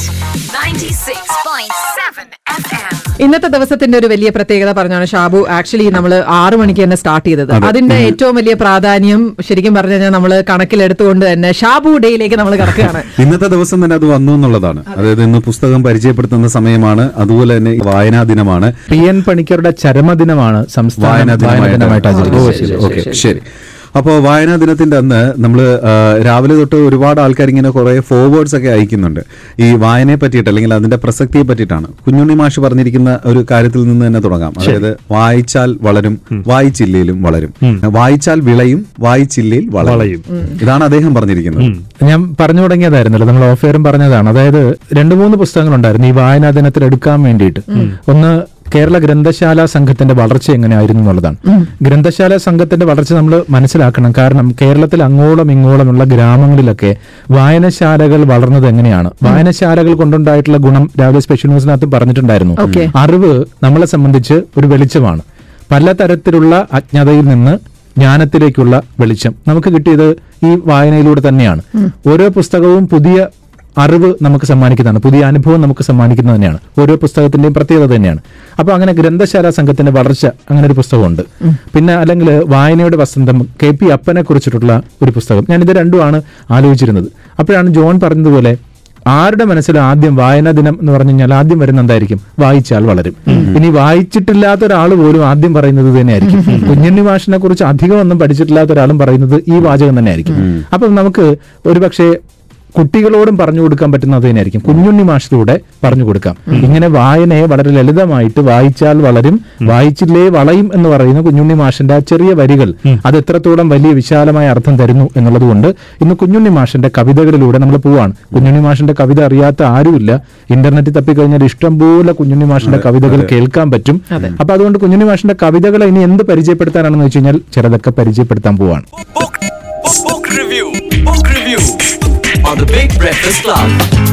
96.7 FM. ഇന്നത്തെ ദിവസത്തിന്റെ ഒരു വലിയ പ്രത്യേകത പറഞ്ഞാണ് ഷാബു ആക്ച്വലി നമ്മൾ ആറു മണിക്ക് തന്നെ സ്റ്റാർട്ട് ചെയ്തത് അതിന്റെ ഏറ്റവും വലിയ പ്രാധാന്യം ശരിക്കും പറഞ്ഞു കഴിഞ്ഞാൽ നമ്മൾ കണക്കിലെടുത്തുകൊണ്ട് തന്നെ ഷാബു ഡേയിലേക്ക് നമ്മൾ കിടക്കുകയാണ് ഇന്നത്തെ ദിവസം തന്നെ അത് വന്നു എന്നുള്ളതാണ് അതായത് ഇന്ന് പുസ്തകം പരിചയപ്പെടുത്തുന്ന സമയമാണ് അതുപോലെ തന്നെ വായനാ ദിനമാണ് പി എൻ പണിക്കരുടെ ചരമദിനമാണ് സംസ്ഥാന വായനാ വായനാ ദിനമായിട്ട് ദിനമായിട്ട് ഓ, ആചരിക്കുന്നത് ശരി, ഓക്കെ ശരി അപ്പോൾ വായനാ ദിനത്തിന്റെ അന്ന് നമ്മൾ രാവിലെ തൊട്ട് ഒരുപാട് ആൾക്കാർ ഇങ്ങനെ കുറെ ഫോർവേഡ്സ് ഒക്കെ അയക്കുന്നുണ്ട് ഈ വായനയെ പറ്റിയിട്ട് അല്ലെങ്കിൽ അതിന്റെ പ്രസക്തിയെ പറ്റിയിട്ടാണ് കുഞ്ഞുണ്ണി മാഷ് പറഞ്ഞിരിക്കുന്ന ഒരു കാര്യത്തിൽ നിന്ന് തന്നെ തുടങ്ങാം അതായത് വായിച്ചാൽ വളരും വായിച്ചില്ലേലും വളരും വായിച്ചാൽ വിളയും വായിച്ചില്ലേൽ വളയും ഇതാണ് അദ്ദേഹം പറഞ്ഞിരിക്കുന്നത് ഞാൻ പറഞ്ഞു തുടങ്ങിയതായിരുന്നല്ലോ നമ്മൾ ഓഫ് എയറും പറഞ്ഞതാണ് അതായത് രണ്ടു മൂന്ന് പുസ്തകങ്ങളുണ്ടായിരുന്നു ഈ വായനാ ദിനത്തിൽ എടുക്കാൻ വേണ്ടിയിട്ട് ഒന്ന് കേരള ഗ്രന്ഥശാല സംഘത്തിന്റെ വളർച്ച എങ്ങനെയായിരുന്നു എന്നുള്ളതാണ് ഗ്രന്ഥശാല സംഘത്തിന്റെ വളർച്ച നമ്മൾ മനസ്സിലാക്കണം കാരണം കേരളത്തിൽ അങ്ങോളം ഇങ്ങോളമുള്ള ഗ്രാമങ്ങളിലൊക്കെ വായനശാലകൾ വളർന്നത് എങ്ങനെയാണ് വായനശാലകൾ കൊണ്ടുണ്ടായിട്ടുള്ള ഗുണം രാവിലെ സ്പെഷ്യൽ ന്യൂസിനകത്ത് പറഞ്ഞിട്ടുണ്ടായിരുന്നു Okay. അറിവ് നമ്മളെ സംബന്ധിച്ച് ഒരു വെളിച്ചമാണ് പലതരത്തിലുള്ള അജ്ഞതയിൽ നിന്ന് ജ്ഞാനത്തിലേക്കുള്ള വെളിച്ചം നമുക്ക് കിട്ടിയത് ഈ വായനയിലൂടെ തന്നെയാണ് ഓരോ പുസ്തകവും പുതിയ അറിവ് നമുക്ക് സമ്മാനിക്കുന്നതാണ് പുതിയ അനുഭവം നമുക്ക് സമ്മാനിക്കുന്നത് തന്നെയാണ് ഓരോ പുസ്തകത്തിന്റെയും പ്രത്യേകത തന്നെയാണ് അപ്പൊ അങ്ങനെ ഗ്രന്ഥശാല സംഘത്തിന്റെ വളർച്ച അങ്ങനെ ഒരു പുസ്തകമുണ്ട് പിന്നെ അല്ലെങ്കിൽ വായനയുടെ വസന്തം കെ പി അപ്പനെ കുറിച്ചിട്ടുള്ള ഒരു പുസ്തകം ഞാൻ ഇത് രണ്ടുമാണ് ആലോചിച്ചിരുന്നത് അപ്പോഴാണ് ജോൺ പറഞ്ഞതുപോലെ ആരുടെ മനസ്സിൽ ആദ്യം വായനാ ദിനം എന്ന് പറഞ്ഞു കഴിഞ്ഞാൽ ആദ്യം വരുന്ന എന്തായിരിക്കും വായിച്ചാൽ വളരും ഇനി വായിച്ചിട്ടില്ലാത്ത ഒരാൾ പോലും ആദ്യം പറയുന്നത് ഇത് തന്നെയായിരിക്കും കുഞ്ഞുണ്ണി മാഷിനെ കുറിച്ച് അധികം ഒന്നും പഠിച്ചിട്ടില്ലാത്ത ഒരാളും പറയുന്നത് ഈ വാചകം തന്നെയായിരിക്കും അപ്പം നമുക്ക് ഒരുപക്ഷെ കുട്ടികളോടും പറഞ്ഞു കൊടുക്കാൻ പറ്റുന്നത് തന്നെയായിരിക്കും കുഞ്ഞുണ്ണി മാഷിലൂടെ പറഞ്ഞു കൊടുക്കാം ഇങ്ങനെ വായനയെ വളരെ ലളിതമായിട്ട് വായിച്ചാൽ വളരും വായിച്ചില്ലേ വളയും എന്ന് പറയുന്ന കുഞ്ഞുണ്ണി മാഷിന്റെ ആ ചെറിയ വരികൾ അത് എത്രത്തോളം വലിയ വിശാലമായ അർത്ഥം തരുന്നു എന്നുള്ളത് കൊണ്ട് ഇന്ന് കുഞ്ഞുണ്ണി മാഷിന്റെ കവിതകളിലൂടെ നമ്മൾ പോവാണ് കുഞ്ഞുണ്ണി മാഷിന്റെ കവിത അറിയാത്ത ആരുമില്ല ഇന്റർനെറ്റിൽ തപ്പിക്കഴിഞ്ഞാൽ ഇഷ്ടംപോലെ കുഞ്ഞുണ്ണി മാഷിന്റെ കവിതകൾ കേൾക്കാൻ പറ്റും അപ്പൊ അതുകൊണ്ട് കുഞ്ഞുണ്ണി മാഷിന്റെ കവിതകളെ ഇനി എന്ത് പരിചയപ്പെടുത്താനാണെന്ന് വെച്ച് കഴിഞ്ഞാൽ ചിലതൊക്കെ പരിചയപ്പെടുത്താൻ പോവാണ് Book, book, book review. Book review on the Big Breakfast Club.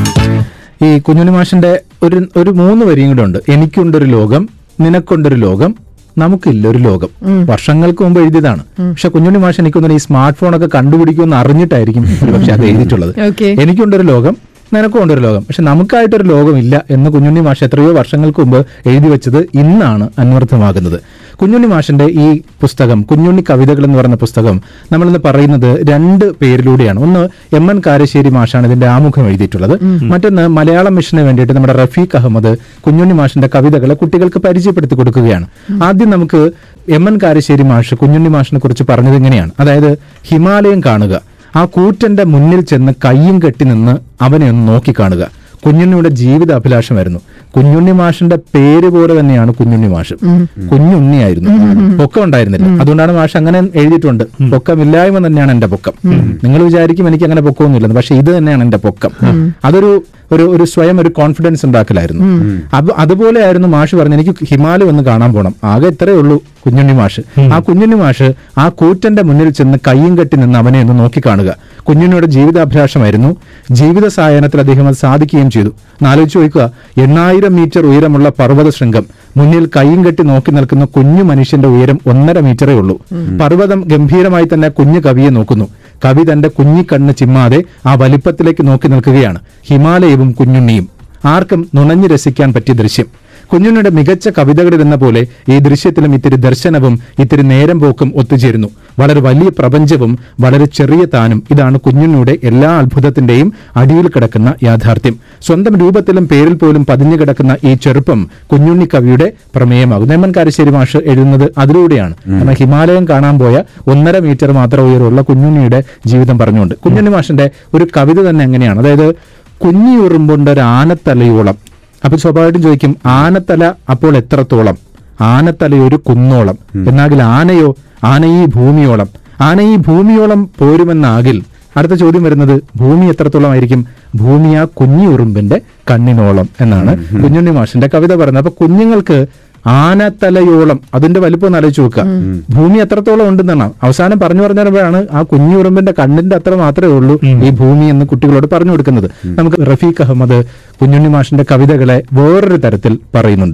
ഈ കുഞ്ഞുണ്ണി മാഷിന്റെ ഒരു ഒരു മൂന്ന് വരിയും കൂടെ ഉണ്ട് എനിക്കുണ്ടൊരു ലോകം നിനക്കൊണ്ടൊരു ലോകം നമുക്കില്ല ഒരു ലോകം വർഷങ്ങൾക്ക് മുമ്പ് എഴുതിയതാണ് പക്ഷെ കുഞ്ഞുണ്ണി മാഷ് എനിക്കൊന്നും ഈ സ്മാർട്ട് ഫോൺ ഒക്കെ കണ്ടുപിടിക്കുമെന്ന് അറിഞ്ഞിട്ടായിരിക്കും പക്ഷെ അത് എഴുതിയിട്ടുള്ളത് Okay. എനിക്കുണ്ടൊരു ലോകം നിനക്കും ഉണ്ടൊരു ലോകം പക്ഷെ നമുക്കായിട്ടൊരു ലോകമില്ല എന്ന് കുഞ്ഞുണ്ണി മാഷ് എത്രയോ വർഷങ്ങൾക്ക് മുമ്പ് എഴുതി വെച്ചത് ഇന്നാണ് അന്വർത്ഥമാകുന്നത് കുഞ്ഞുണ്ണി മാഷിന്റെ ഈ പുസ്തകം കുഞ്ഞുണ്ണി കവിതകൾ എന്ന് പറയുന്ന പുസ്തകം നമ്മളിന്ന് പറയുന്നത് രണ്ട് പേരിലൂടെയാണ് ഒന്ന് എം എൻ കാരശ്ശേരി മാഷാണ് ഇതിന്റെ ആമുഖം എഴുതിയിട്ടുള്ളത് മറ്റൊന്ന് മലയാളം മിഷന് വേണ്ടിയിട്ട് നമ്മുടെ റഫീഖ് അഹമ്മദ് കുഞ്ഞുണ്ണി മാഷിന്റെ കവിതകളെ കുട്ടികൾക്ക് പരിചയപ്പെടുത്തി കൊടുക്കുകയാണ് ആദ്യം നമുക്ക് എം എൻ കാരശ്ശേരി മാഷ് കുഞ്ഞുണ്ണി മാഷിനെ കുറിച്ച് പറഞ്ഞത് ഇങ്ങനെയാണ് അതായത് ഹിമാലയം കാണുക ആ കൂറ്റന്റെ മുന്നിൽ ചെന്ന് കയ്യും കെട്ടി നിന്ന് അവനെ ഒന്ന് നോക്കിക്കാണുക കുഞ്ഞുണ്ണിയുടെ ജീവിത അഭിലാഷമായിരുന്നു കുഞ്ഞുണ്ണി മാഷിന്റെ പേര് പോലെ തന്നെയാണ് കുഞ്ഞുണ്ണി മാഷ് കുഞ്ഞുണ്ണിയായിരുന്നു പൊക്കം ഉണ്ടായിരുന്നില്ല അതുകൊണ്ടാണ് മാഷ് അങ്ങനെ എഴുതിയിട്ടുണ്ട് പൊക്കമില്ലായ്മ തന്നെയാണ് എന്റെ പൊക്കം നിങ്ങൾ വിചാരിക്കും എനിക്ക് അങ്ങനെ പൊക്കമൊന്നുമില്ലെന്ന് പക്ഷെ ഇത് തന്നെയാണ് എന്റെ പൊക്കം അതൊരു ഒരു ഒരു സ്വയം ഒരു കോൺഫിഡൻസ് ഉണ്ടാക്കലായിരുന്നു അത് അതുപോലെയായിരുന്നു മാഷ് പറഞ്ഞു എനിക്ക് ഹിമാലയം ഒന്ന് കാണാൻ പോകണം ആകെ ഇത്രയേ ഉള്ളൂ കുഞ്ഞുണ്ണി മാഷ് ആ കുഞ്ഞുണ്ണി മാഷ് ആ കൂറ്റന്റെ മുന്നിൽ ചെന്ന് കയ്യും കെട്ടി നിന്ന് അവനെ ഒന്ന് നോക്കിക്കാണുക കുഞ്ഞുണ്ണിയുടെ ജീവിതാഭിലാഷമായിരുന്നു ജീവിത സായനത്തിൽ അദ്ദേഹം അത് സാധിക്കുകയും ചെയ്തു എന്നാലോചിച്ച് നോക്കുക എണ്ണായിരം മീറ്റർ ഉയരമുള്ള പർവ്വത ശൃംഗം മുന്നിൽ കയ്യും കെട്ടി നോക്കി നിൽക്കുന്ന കുഞ്ഞു മനുഷ്യന്റെ ഉയരം ഒന്നര മീറ്ററേ ഉള്ളൂ പർവ്വതം ഗംഭീരമായി തന്നെ കുഞ്ഞു കവിയെ നോക്കുന്നു കവി തന്റെ കുഞ്ഞിക്കണ്ണ് ചിമ്മാതെ ആ വലിപ്പത്തിലേക്ക് നോക്കി നിൽക്കുകയാണ് ഹിമാലയവും കുഞ്ഞുണ്ണിയും ആർക്കും നുണഞ്ഞു രസിക്കാൻ പറ്റിയ ദൃശ്യം കുഞ്ഞുണ്ണിയുടെ മികച്ച കവിതകളിൽ എന്ന പോലെ ഈ ദൃശ്യത്തിലും ഇത്തിരി ദർശനവും ഇത്തിരി നേരം പോക്കും ഒത്തുചേരുന്നു വളരെ വലിയ പ്രപഞ്ചവും വളരെ ചെറിയ താനും ഇതാണ് കുഞ്ഞുണ്ണിയുടെ എല്ലാ അത്ഭുതത്തിന്റെയും അടിയിൽ കിടക്കുന്ന യാഥാർത്ഥ്യം സ്വന്തം രൂപത്തിലും പേരിൽ പോലും പതിഞ്ഞു കിടക്കുന്ന ഈ ചെറുപ്പം കുഞ്ഞുണ്ണി കവിയുടെ പ്രമേയമാകും നെമ്മൻ കാരശ്ശേരി മാഷ് എഴുതുന്നത് അതിലൂടെയാണ് കാരണം ഹിമാലയം കാണാൻ പോയ ഒന്നര മീറ്റർ മാത്രം ഉയരമുള്ള കുഞ്ഞുണ്ണിയുടെ ജീവിതം പറഞ്ഞുകൊണ്ട് കുഞ്ഞുണ്ണി മാഷിന്റെ ഒരു കവിത തന്നെ എങ്ങനെയാണ് അതായത് കുഞ്ഞിയുറുമ്പുണ്ട് ഒരു ആനത്തലയോളം അപ്പൊ സ്വാഭാവികമായിട്ടും ചോദിക്കും ആനത്തല അപ്പോൾ എത്രത്തോളം ആനത്തല ഒരു കുന്നോളം എന്നാകിൽ ആനയോ ആന ഈ ഭൂമിയോളം ആന ഈ ഭൂമിയോളം പോരുമെന്നാകിൽ അടുത്ത ചോദ്യം വരുന്നത് ഭൂമി എത്രത്തോളം ആയിരിക്കും ഭൂമി ആ കുഞ്ഞി ഉറുമ്പിന്റെ കണ്ണിനോളം എന്നാണ് കുഞ്ഞുണ്ണി മാഷിന്റെ കവിത പറയുന്നത് അപ്പൊ കുഞ്ഞുങ്ങൾക്ക് ആനത്തലയോളം അതിന്റെ വലിപ്പം ഒന്ന് ആലോചിച്ച് നോക്കുക ഭൂമി എത്രത്തോളം ഉണ്ടെന്നാണ് അവസാനം പറഞ്ഞു പറഞ്ഞപ്പോഴാണ് ആ കുഞ്ഞു ഉറുമ്പിന്റെ കണ്ണിന്റെ അത്ര മാത്രമേ ഉള്ളൂ ഈ ഭൂമി എന്ന് കുട്ടികളോട് പറഞ്ഞു കൊടുക്കുന്നത് നമുക്ക് റഫീഖ് അഹമ്മദ് കുഞ്ഞുണ്ണി മാഷിന്റെ കവിതകളെ വേറൊരു തരത്തിൽ പറയുന്നുണ്ട്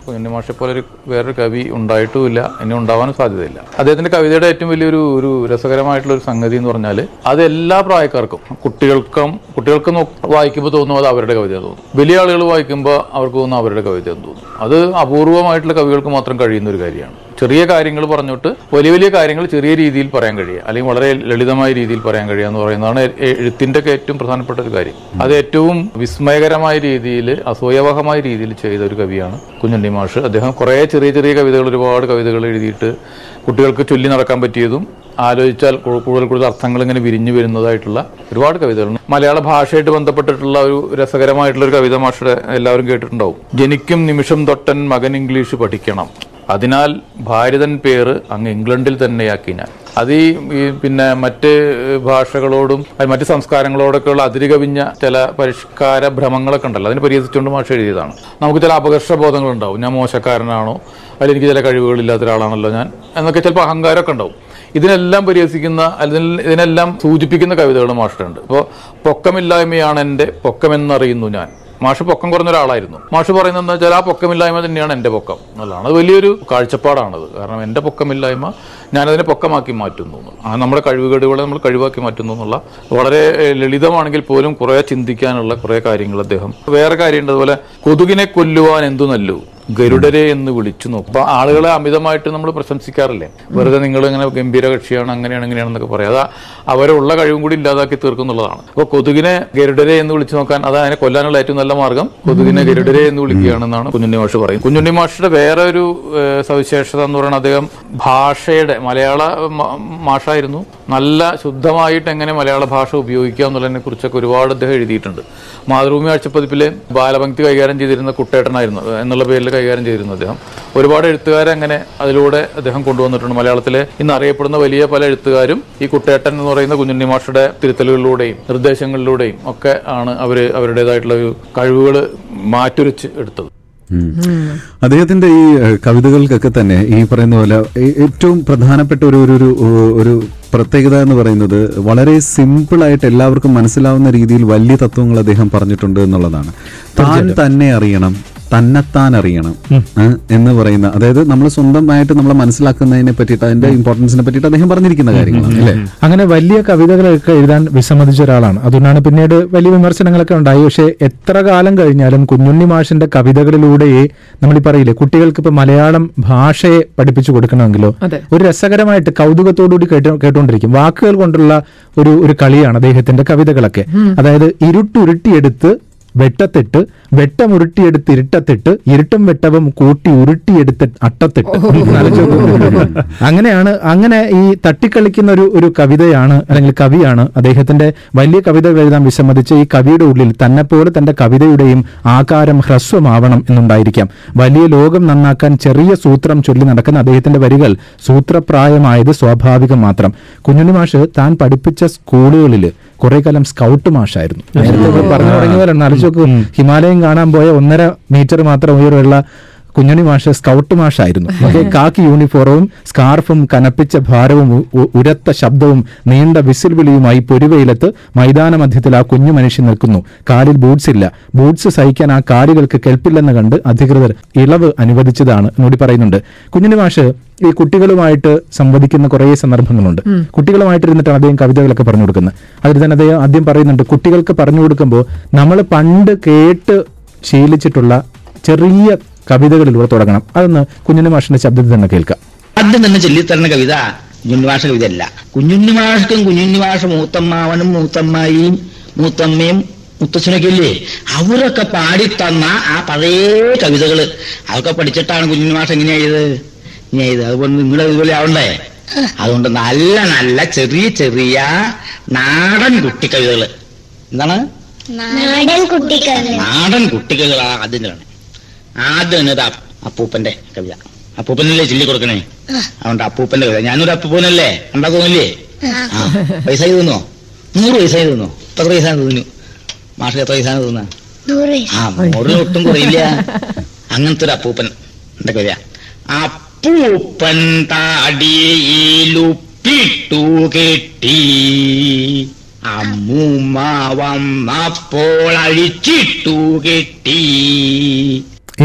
കുഞ്ഞുണ്ണി മാഷെ പോലെ ഒരു വേറൊരു കവി ഉണ്ടായിട്ടുമില്ല ഇനി ഉണ്ടാവാനും സാധ്യതയില്ല അദ്ദേഹത്തിന്റെ കവിതയുടെ ഏറ്റവും വലിയൊരു ഒരു രസകരമായിട്ടുള്ള ഒരു സംഗതി എന്ന് പറഞ്ഞാൽ അത് എല്ലാ പ്രായക്കാർക്കും കുട്ടികൾക്കും കുട്ടികൾക്ക് നോ- വായിക്കുമ്പോൾ തോന്നും അത് അവരുടെ കവിത തോന്നും വലിയ ആളുകൾ വായിക്കുമ്പോൾ അവർക്ക് തോന്നും അവരുടെ കവിത തോന്നും അത് അപൂർവമായിട്ടുള്ള കവികൾക്ക് മാത്രം കഴിയുന്ന ഒരു കാര്യമാണ് ചെറിയ കാര്യങ്ങൾ പറഞ്ഞിട്ട് വലിയ വലിയ കാര്യങ്ങൾ ചെറിയ രീതിയിൽ പറയാൻ കഴിയുക അല്ലെങ്കിൽ വളരെ ലളിതമായ രീതിയിൽ പറയാൻ കഴിയുക എന്ന് പറയുന്നതാണ് എ- എഴുത്തിന്റെ ഒക്കെ ഏറ്റവും പ്രധാനപ്പെട്ട ഒരു കാര്യം അത് ഏറ്റവും വിസ്മയകരമായ രീതിയിൽ അസൂയവഹമായ രീതിയിൽ ചെയ്ത ഒരു കവിയാണ് കുഞ്ഞുണ്ണി മാഷ് അദ്ദേഹം കുറേ ചെറിയ ചെറിയ കവിതകൾ ഒരുപാട് കവിതകൾ എഴുതിയിട്ട് കുട്ടികൾക്ക് ചൊല്ലി നടക്കാൻ പറ്റിയതും ആലോചിച്ചാൽ കൂ- കൂടുതൽ കൂടുതൽ അർത്ഥങ്ങൾ ഇങ്ങനെ വിരിഞ്ഞു വരുന്നതായിട്ടുള്ള ഒരുപാട് കവിതകളുണ്ട് മലയാള ഭാഷയായിട്ട് ബന്ധപ്പെട്ടിട്ടുള്ള ഒരു രസകരമായിട്ടുള്ള ഒരു കവിത മാഷയുടെ എല്ലാവരും കേട്ടിട്ടുണ്ടാവും ജനിക്കും നിമിഷം തൊട്ടൻ മകൻ ഇംഗ്ലീഷ് പഠിക്കണം അതിനാൽ ഭാരതൻ പേര് അങ്ങ് ഇംഗ്ലണ്ടിൽ തന്നെയാക്കി ഞാൻ അത് ഈ ഈ പിന്നെ മറ്റ് ഭാഷകളോടും അത് മറ്റ് സംസ്കാരങ്ങളോടൊക്കെയുള്ള അതിരുകവിഞ്ഞ ചില പരിഷ്കാര ഭ്രമങ്ങളൊക്കെ ഉണ്ടല്ലോ അതിനെ പരിഹസിച്ചുകൊണ്ട് ഭാഷ എഴുതിയതാണ് നമുക്ക് ചില അപകർഷ ബോധങ്ങൾ ഉണ്ടാവും ഞാൻ മോശക്കാരനാണോ അല്ലെങ്കിൽ എനിക്ക് ചില കഴിവുകളില്ലാത്ത ഒരാളാണല്ലോ ഞാൻ എന്നൊക്കെ ചിലപ്പോൾ അഹങ്കാരമൊക്കെ ഉണ്ടാവും ഇതിനെല്ലാം പരിഹസിക്കുന്ന അല്ലെങ്കിൽ ഇതിനെല്ലാം സൂചിപ്പിക്കുന്ന കവിതകൾ മാഷിട്ടുണ്ട് ഇപ്പോൾ പൊക്കമില്ലായ്മയാണ് എൻ്റെ പൊക്കമെന്നറിയുന്നു ഞാൻ മാഷ് പൊക്കം കുറഞ്ഞ ഒരാളായിരുന്നു മാഷ് പറയുന്നത് എന്താ വെച്ചാൽ ആ പൊക്കമില്ലായ്മ തന്നെയാണ് എൻ്റെ പൊക്കം എന്നുള്ളതാണ് അത് വലിയൊരു കാഴ്ചപ്പാടാണത് കാരണം എൻ്റെ പൊക്കമില്ലായ്മ ഞാനതിനെ പൊക്കമാക്കി മാറ്റുന്നു എന്ന്. ആ നമ്മുടെ കഴിവുകേടുകളെ നമ്മൾ കഴിവാക്കി മാറ്റുന്നു എന്നുള്ള വളരെ ഏഹ്, ലളിതമാണെങ്കിൽ പോലും കുറേ ചിന്തിക്കാനുള്ള കുറേ കാര്യങ്ങൾ അദ്ദേഹം വേറെ കാര്യമുണ്ട് അതുപോലെ കൊതുകിനെ കൊല്ലുവാൻ എന്തു നല്ലു ഗരുഡരെ എന്ന് വിളിച്ചു നോക്കും അപ്പൊ ആളുകളെ അമിതമായിട്ട് നമ്മൾ പ്രശംസിക്കാറില്ലേ വെറുതെ നിങ്ങൾ ഇങ്ങനെ ഗംഭീര കക്ഷിയാണ് അങ്ങനെയാണ് ഇങ്ങനെയാണെന്നൊക്കെ പറയാം അത് അവരുള്ള കഴിവും കൂടി ഇല്ലാതാക്കി തീർക്കുന്നുള്ളതാണ് അപ്പോൾ കൊതുകിനെ ഗരുഡരെ എന്ന് വിളിച്ചു നോക്കാൻ അത് അതിനെ കൊല്ലാനുള്ള ഏറ്റവും നല്ല മാർഗം കൊതുകിനെ ഗരുഡരെ എന്ന് വിളിക്കുകയാണെന്നാണ് കുഞ്ഞുണ്ണി മാഷ് പറയും കുഞ്ഞുണ്ണി മാഷിന്റെ വേറെ ഒരു ഏഹ്, സവിശേഷത എന്ന് പറയുന്നത് അദ്ദേഹം ഭാഷയുടെ മലയാള മ- മാഷായിരുന്നു നല്ല ശുദ്ധമായിട്ട് എങ്ങനെ മലയാള ഭാഷ ഉപയോഗിക്കുക എന്നുള്ളതിനെ കുറിച്ചൊക്കെ ഒരുപാട് അദ്ദേഹം എഴുതിയിട്ടുണ്ട് മാതൃഭൂമി ആഴ്ചപ്പതിപ്പിലെ ബാലപംക്തി കൈകാര്യം ചെയ്തിരുന്ന കുട്ടേട്ടനായിരുന്നു എന്നുള്ള പേരിൽ കൈകാര്യം ചെയ്തിരുന്നു അദ്ദേഹം ഒരുപാട് എഴുത്തുകാരെ അങ്ങനെ അതിലൂടെ അദ്ദേഹം കൊണ്ടുവന്നിട്ടുണ്ട് മലയാളത്തിലെ ഇന്ന് അറിയപ്പെടുന്ന വലിയ പല എഴുത്തുകാരും ഈ കുട്ടേട്ടൻ എന്ന് പറയുന്ന കുഞ്ഞുണ്ണി മാഷയുടെ തിരുത്തലുകളിലൂടെയും നിർദ്ദേശങ്ങളിലൂടെയും ഒക്കെ ആണ് അവര് അവരുടേതായിട്ടുള്ള ഒരു കഴിവുകൾ മാറ്റുരച്ച് എടുത്തത് ഉം. അദ്ദേഹത്തിന്റെ ഈ ഏഹ്, കവിതകൾക്കൊക്കെ തന്നെ ഈ പറയുന്ന പോലെ ഏ- ഏറ്റവും പ്രധാനപ്പെട്ട ഒരു ഒരു ഒരു ഒരു പ്രത്യേകത എന്ന് പറയുന്നത് വളരെ സിമ്പിൾ ആയിട്ട് എല്ലാവർക്കും മനസ്സിലാവുന്ന രീതിയിൽ വലിയ തത്വങ്ങൾ അദ്ദേഹം പറഞ്ഞിട്ടുണ്ട് എന്നുള്ളതാണ് താൻ തന്നെ അറിയണം തന്നെത്താൻ അറിയണം ഏ, എന്ന് പറയുന്ന അതായത് നമ്മൾ സ്വന്തമായിട്ട് നമ്മളെ മനസ്സിലാക്കുന്നതിനെ പറ്റിയിട്ട് അതിന്റെ ഇമ്പോർട്ടൻസിനെ പറ്റിയിട്ട് അദ്ദേഹം പറഞ്ഞിരിക്കുന്ന കാര്യങ്ങളാണ് അല്ലേ അങ്ങനെ വലിയ കവിതകളൊക്കെ എഴുതാൻ വിസമ്മതിച്ച ഒരാളാണ് അതുകൊണ്ടാണ് പിന്നീട് വലിയ വിമർശനങ്ങളൊക്കെ ഉണ്ടായി പക്ഷെ എത്ര കാലം കഴിഞ്ഞാലും കുഞ്ഞുണ്ണി മാഷിന്റെ കവിതകളിലൂടെയേ നമ്മൾ ഈ പറയില്ലേ കുട്ടികൾക്ക് ഇപ്പൊ മലയാളം ഭാഷയെ പഠിപ്പിച്ചു കൊടുക്കണമെങ്കിലോ അതെ. ഒരു രസകരമായിട്ട് കൗതുകത്തോടുകൂടി കേട്ടു കേട്ടുകൊണ്ടിരിക്കും വാക്കുകൾ കൊണ്ടുള്ള ഒരു ഒരു കളിയാണ് അദ്ദേഹത്തിന്റെ കവിതകളൊക്കെ അതായത് ഇരുട്ടുരുട്ടിയെടുത്ത് വെട്ടത്തിട്ട് വെട്ടമുരുട്ടിയെടുത്ത് ഇരുട്ടത്തിട്ട് ഇരുട്ടും വെട്ടവും കൂട്ടി ഉരുട്ടിയെടുത്ത് അട്ടത്തിട്ട് ആലോചിച്ച് നോക്കൂ. അങ്ങനെയാണ് അങ്ങനെ ഈ തട്ടിക്കളിക്കുന്ന ഒരു ഒരു കവിതയാണ് അല്ലെങ്കിൽ കവിയാണ് അദ്ദേഹത്തിന്റെ വലിയ കവിതകൾ എഴുതാൻ വിസമ്മതിച്ച് ഈ കവിയുടെ ഉള്ളിൽ തന്നെപ്പോലെ തന്റെ കവിതയുടെയും ആകാരം ഹ്രസ്വമാവണം എന്നുണ്ടായിരിക്കാം വലിയ ലോകം നന്നാക്കാൻ ചെറിയ സൂത്രം ചൊല്ലി നടക്കുന്ന അദ്ദേഹത്തിന്റെ വരികൾ സൂത്രപ്രായമായത് സ്വാഭാവികം മാത്രം കുഞ്ഞുണ്ണി മാഷ് താൻ പഠിപ്പിച്ച സ്കൂളുകളിൽ കുറെ കാലം സ്കൗട്ട് മാഷായിരുന്നു നേരത്തെ ഇവിടെ പറഞ്ഞു തുടങ്ങിയ പോലെ ആലോചിച്ച് നോക്കൂ ഹിമാലയം കാണാൻ പോയ ഒന്നര മീറ്റർ മാത്രം ഉയരമുള്ള കുഞ്ഞണി മാഷ് സ്കൗട്ട് മാഷായിരുന്നു മറ്റേ കാക്കി യൂണിഫോറവും സ്കാർഫും കനപ്പിച്ച ഭാരവും ഉ- ഉ- ഉരത്ത ശബ്ദവും നീണ്ട വിസിൽ വിളിയുമായി പൊരുവയിലത്ത് മൈതാന മധ്യത്തിൽ ആ കുഞ്ഞു മനുഷ്യൻ നിൽക്കുന്നു കാലിൽ ബൂട്ട്സ് ഇല്ല ബൂട്ട്സ് സഹിക്കാൻ ആ കാലുകൾക്ക് കെൽപ്പില്ലെന്ന് കണ്ട് അധികൃതർ ഇളവ് അനുവദിച്ചതാണ് എന്നൂടി പറയുന്നുണ്ട് കുഞ്ഞുണ്ണി മാഷ് ഈ കുട്ടികളുമായിട്ട് സംവദിക്കുന്ന കുറേ സന്ദർഭങ്ങളുണ്ട് കുട്ടികളുമായിട്ട് ഇരുന്നിട്ടാണ് അദ്ദേഹം കവിതകളൊക്കെ പറഞ്ഞു കൊടുക്കുന്നത് അതിൽ തന്നെ അദ്ദേഹം ആദ്യം പറയുന്നുണ്ട് കുട്ടികൾക്ക് പറഞ്ഞു കൊടുക്കുമ്പോൾ നമ്മൾ പണ്ട് കേട്ട് ശീലിച്ചിട്ടുള്ള ചെറിയ കവിതകളിലൂടെ തുടങ്ങണം അതൊന്ന് കുഞ്ഞുണ്ണി മാഷിന്റെ ശബ്ദത്തിൽ തന്നെ കേൾക്കാം ആദ്യം തന്നെ ചൊല്ലിത്തരുന്ന കവിത കുഞ്ഞുണ്ണിമാഷ കവിതയല്ല കുഞ്ഞുണ്ണിമാഷക്കും കുഞ്ഞുണ്ണിമാഷ മൂത്തമ്മാവനും മൂത്തമ്മായിയും മൂത്തമ്മയും മുത്തച്ഛനൊക്കെ ഇല്ലേ അവരൊക്കെ പാടിത്തന്ന ആ പഴയ കവിതകള് അതൊക്കെ പഠിച്ചിട്ടാണ് കുഞ്ഞുണ്ണിമാഷ എങ്ങനെയാ ചെയ്ത് ഇങ്ങനെ ചെയ്ത് അതുപോലെ നിങ്ങൾ ഇതുപോലെ ആവണ്ടേ അതുകൊണ്ട് നല്ല നല്ല ചെറിയ ചെറിയ നാടൻ കുട്ടിക്കവിതകള് എന്താണ് നാടൻ കുട്ടിക്കഥ നാടൻ കുട്ടികളാ അതിനാണ് ആദ്യം തന്നെ ഒരു അപ്പ- അപ്പൂപ്പന്റെ കവിത അപ്പൂപ്പനല്ലേ ചൊല്ലി കൊടുക്കണേ അതുകൊണ്ട് അപ്പൂപ്പന്റെ കവിത ഞാനൊരു അപ്പൂപ്പനല്ലേ കണ്ടാ തോന്നില്ലേ ആ വയസ്സായി തോന്നോ നൂറ് വയസ്സായി തോന്നോ എത്ര വയസ്സാണ് തോന്നുന്നു മാഷക്ക് എത്ര വയസ്സാണ് തോന്നുക നൂറ് വയസ്സ് ആ നൂറിന് ഒട്ടും കുറയില്ല അങ്ങനത്തെ ഒരു അപ്പൂപ്പൻ എന്റെ കവിത അപ്പൂപ്പൻ താടിയിലുപ്പിട്ടു കെട്ടി അമ്മൂമ്മ വന്നപ്പോൾ അഴിച്ചിട്ടു കെട്ടി ഇനി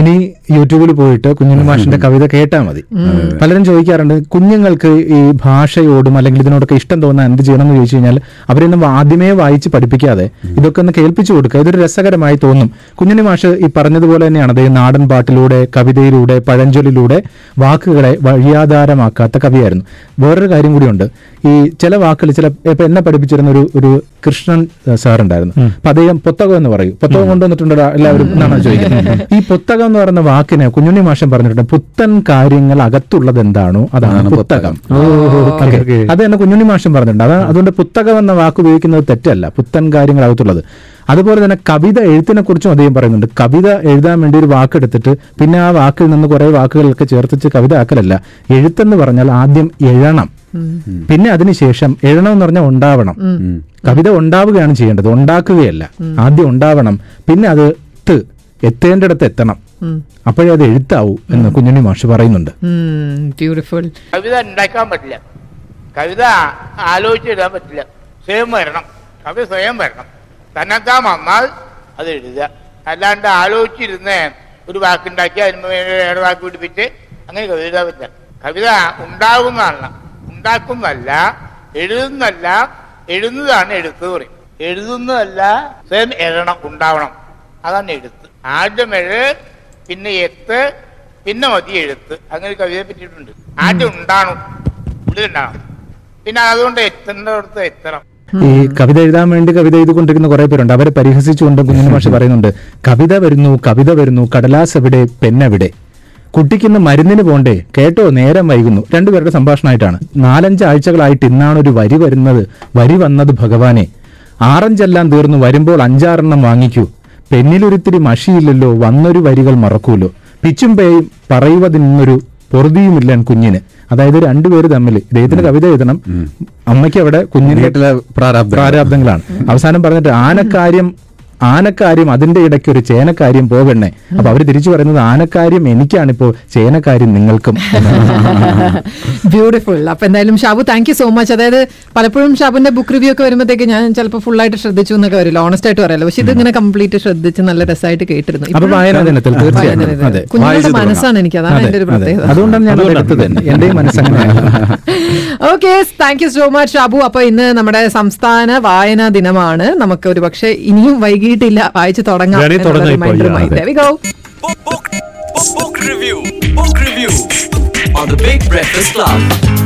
യൂട്യൂബിൽ പോയിട്ട് കുഞ്ഞുണ്ണി മാഷിന്റെ കവിത കേട്ടാൽ മതി പലരും ചോദിക്കാറുണ്ട് കുഞ്ഞുങ്ങൾക്ക് ഈ ഭാഷയോടും അല്ലെങ്കിൽ ഇതിനോടൊക്കെ ഇഷ്ടം തോന്നാൻ എന്ത് ചെയ്യണം എന്ന് ചോദിച്ചു കഴിഞ്ഞാൽ അവരൊന്നും ആദ്യമേ വായിച്ച് പഠിപ്പിക്കാതെ ഇതൊക്കെ ഒന്ന് കേൾപ്പിച്ചു കൊടുക്കുക ഇതൊരു രസകരമായി തോന്നും കുഞ്ഞുണ്ണി മാഷ് ഈ പറഞ്ഞതുപോലെ തന്നെയാണ് അതേ നാടൻ പാട്ടിലൂടെ കവിതയിലൂടെ പഴഞ്ചൊല്ലിലൂടെ വാക്കുകളെ വഴിയാധാരമാക്കാത്ത കവിയായിരുന്നു വേറൊരു കാര്യം കൂടിയുണ്ട് ഈ ചില വാക്കുകൾ ചില ഇപ്പൊ എന്നെ പഠിപ്പിച്ചിരുന്ന ഒരു ഒരു കൃഷ്ണൻ സാർ ഉണ്ടായിരുന്നു അപ്പൊ അദ്ദേഹം പുസ്തകം എന്ന് പറയും പുസ്തകം കൊണ്ടുവന്നിട്ടുണ്ടോ എല്ലാവരും എന്നാണ് ചോദിക്കുന്നത് ഈ പുസ്തകം എന്ന് പറയുന്ന വാക്കിനെ കുഞ്ഞുണ്ണി മാഷൻ പറഞ്ഞിട്ടുണ്ട് പുത്തൻ കാര്യങ്ങൾ അകത്തുള്ളത് എന്താണോ അതാണ് അതാണ് പുസ്തകം പുസ്തകം. ഓക്കേ. അത് തന്നെ കുഞ്ഞുണ്ണി മാഷൻ പറഞ്ഞിട്ടുണ്ട് അതാണ് അതുകൊണ്ട് പുസ്തകം എന്ന വാക്ക് ഉപയോഗിക്കുന്നത് തെറ്റല്ല പുത്തൻ കാര്യങ്ങൾ അകത്തുള്ളത് അതുപോലെ തന്നെ കവിത എഴുത്തിനെ കുറിച്ചും അദ്ദേഹം പറയുന്നുണ്ട് കവിത എഴുതാൻ വേണ്ടി ഒരു വാക്കെടുത്തിട്ട് പിന്നെ ആ വാക്കിൽ നിന്ന് കുറെ വാക്കുകളൊക്കെ ചേർത്തിച്ച് കവിത ആക്കലല്ല എഴുത്തെന്ന് പറഞ്ഞാൽ ആദ്യം എഴണം പിന്നെ അതിനുശേഷം എഴണം എന്ന് പറഞ്ഞാൽ ഉണ്ടാവണം കവിത ഉണ്ടാവുകയാണ് ചെയ്യേണ്ടത് ഉണ്ടാക്കുകയല്ല ആദ്യം ഉണ്ടാവണം പിന്നെ അത് ത്ത് എത്തേണ്ടിടത്ത് എത്തണം അപ്പോഴേ അത് എഴുത്താവൂ എന്ന് കുഞ്ഞുണ്ണി മാഷ് പറയുന്നുണ്ട് ബ്യൂട്ടിഫുൾ കവിത ഉണ്ടാക്കാൻ പറ്റില്ല കവിത ആലോചിച്ച് എഴുതാൻ പറ്റില്ല സ്വയം വരണം കവിത സ്വയം വരണം തന്നെത്താൻ വന്നാൽ അത് എഴുതുക അല്ലാണ്ട് ആലോചിച്ചിരുന്ന് ഒരു വാക്കുണ്ടാക്കി അതിന് വേണ്ടി വേറെ വാക്ക് പിടിപ്പിച്ച് അങ്ങനെ കവിത എഴുതാൻ പറ്റില്ല കവിത ഉണ്ടാകുന്നതല്ല ഉണ്ടാക്കുന്നതല്ല എഴുതുന്നതല്ല എഴുതുന്നതാണ് എഴുത്ത് പറയും എഴുതുന്നതല്ല സ്വയം എഴണം ഉണ്ടാവണം അതാണ് എഴുത്ത് ആദ്യം എഴ് പിന്നെ എത്ത് പിന്നെ മതി എഴുത്ത് അങ്ങനെ ഒരു കവിതയെ പറ്റിയിട്ടുണ്ട് ആദ്യം ഉണ്ടാവണം ഉള്ളിലുണ്ടാവണം പിന്നെ അതുകൊണ്ട് എത്തേണ്ടടുത്ത് എത്തണം ഈ കവിത എഴുതാൻ വേണ്ടി കവിത എഴുതിക്കൊണ്ടിരിക്കുന്ന കുറെ പേരുണ്ട് അവരെ പരിഹസിച്ചുകൊണ്ട് കുഞ്ഞിന് മാഷ് പറയുന്നുണ്ട് കവിത വരുന്നു കവിത വരുന്നു കടലാസ് എവിടെ പെണ്ണെവിടെ കുട്ടിക്കിന്ന് മരുന്നിന് പോണ്ടേ കേട്ടോ നേരം വൈകുന്നു രണ്ടുപേരുടെ സംഭാഷണമായിട്ടാണ് നാലഞ്ച് ആഴ്ചകളായിട്ട് ഇന്നാണ് ഒരു വരി വരുന്നത് വരി വന്നത് ഭഗവാനെ ആറഞ്ചെല്ലാം തീർന്നു വരുമ്പോൾ അഞ്ചാറെണ്ണം വാങ്ങിക്കൂ പെന്നിലൊരിത്തിരി മഷിയില്ലല്ലോ വന്നൊരു വരികൾ മറക്കൂലോ പിച്ചും പേയും പറയുവതിനൊരു പൊറുതിയുമില്ല കുഞ്ഞിന് അതായത് രണ്ടുപേര് തമ്മിൽ ഇദ്ദേഹത്തിന് കവിത എഴുതണം അമ്മയ്ക്ക് അവിടെ കുഞ്ഞിന്റെ വീട്ടിലെ പ്രാരാബ്ധം പ്രാരാബ്ദങ്ങളാണ് അവസാനം പറഞ്ഞിട്ട് ആനക്കാര്യം ആനക്കാര്യം അതിന്റെ ഇടയ്ക്ക് ഒരു ചേനക്കാര്യം പോകണേ അപ്പൊ അവര് തിരിച്ചു പറയുന്നത് ആനക്കാര്യം എനിക്കാണിപ്പോ ചേനക്കാര്യം നിങ്ങൾക്കും ബ്യൂട്ടിഫുൾ അപ്പൊ എന്തായാലും Shabu thank you so much അതായത് പലപ്പോഴും ഷാബുന്റെ ബുക്ക് റിവ്യൂ ഒക്കെ വരുമ്പോഴത്തേക്ക് ഞാൻ ചിലപ്പോൾ ഫുൾ ആയിട്ട് ശ്രദ്ധിച്ചു എന്നൊക്കെ വരില്ല ഓണസ്റ്റ് ആയിട്ട് പറയല്ലോ പക്ഷെ ഇത് ഇങ്ങനെ കംപ്ലീറ്റ് ശ്രദ്ധിച്ച് നല്ല രസമായിട്ട് കേട്ടിരുന്നു അപ്പൊ ഇപ്പോഴും- വായനാ ദിനത്തിൽ തീർച്ചയായും വായനാ ദിനത്തിൽ. അതെ കുഞ്ഞുങ്ങളുടെ വായിച്ചു തുടങ്ങാം. മനസ്സാണ് എനിക്ക് അതാണ് അതെ, എന്റെ ഒരു അതെ. പ്രത്യേകത അതുകൊണ്ടാണ് ഞാൻ അത് എടുത്തത് തന്നെ എന്റെയും മനസ്സങ്ങനെയാണ് okay thank you so much Shabu അപ്പൊ ഇന്ന് നമ്മുടെ സംസ്ഥാന വായനാ ദിനമാണ് നമുക്ക് ഒരു പക്ഷേ ഇനിയും വൈകിട്ടില്ല വായിച്ചു തുടങ്ങാം വേണേ എന്നുള്ള തുടങ്ങാം ഇപ്പോൾ, reminder-മായി. അതെ. There we go. Book, book, book, book review. Book review on the Big Breakfast Club.